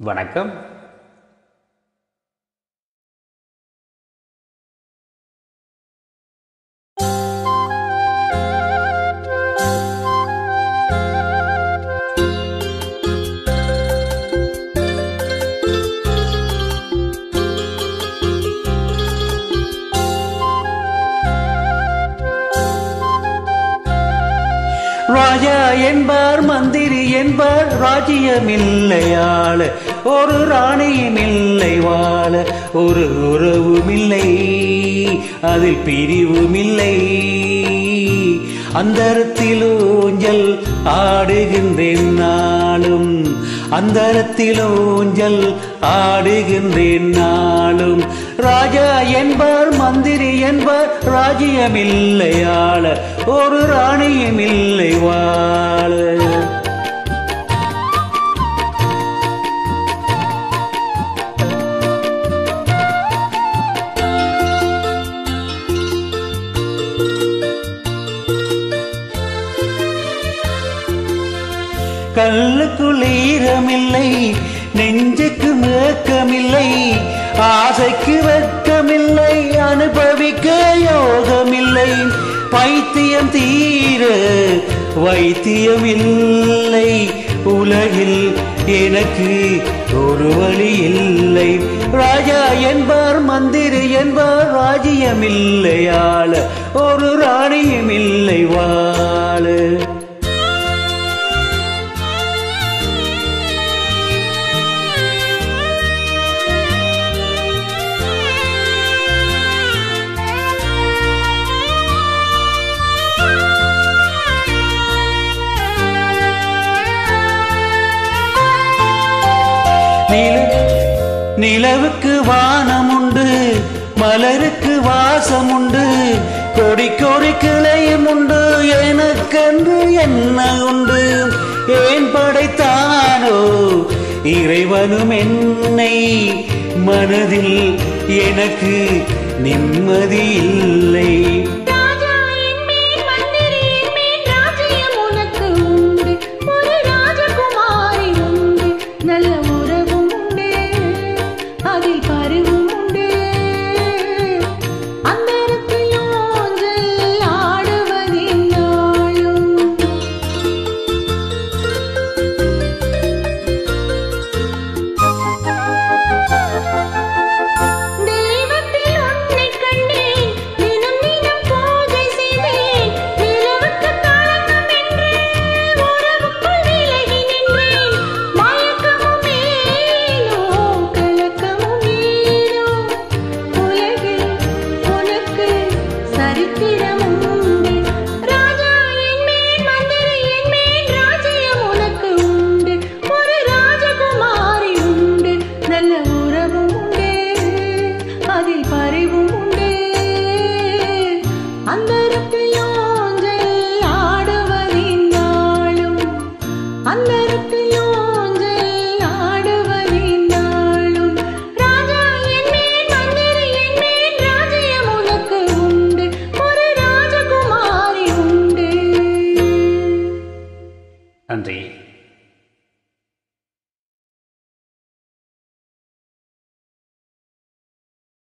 வணக்கம் ராஜா என்பார் மந்திரி என்பார் ராஜ்யமில்லையாள ஒரு ராணியும் இல்லை வாழ ஒரு உறவுமில்லை அதில் பிரிவுமில்லை அந்தரத்தில் ஊஞ்சல் ஆடுகின்றேன் நாளும் அந்தரத்தில் ஊஞ்சல் ஆடுகின்றேன் நாளும் ராஜா என்பார் மந்திரி என்பார் ராஜ்யமில்லையாள ஒரு ராணியும் இல்லை வாழ கல்லுக்குள் ஈரமில்லை நெஞ்சுக்கு மேக்கமில்லை ஆசைக்கு வெட்கமில்லை அனுபவிக்க யோகமில்லை பைத்தியம் தீர வைத்தியம் இல்லை உலகில் எனக்கு ஒரு வழி இல்லை ராஜா என்பார் மந்திரி என்பார் ராஜ்யமில்லையாள ஒரு ராணியும் இல்லை வாழ நில நிலவுக்கு வானம் உண்டு மலருக்கு வாசம் உண்டு கொடி கொடி கிளையும் உண்டு எனக்கென்று என்ன உண்டு ஏன் படைத்தானோ இறைவனும் என்னை மனதில் எனக்கு நிம்மதி இல்லை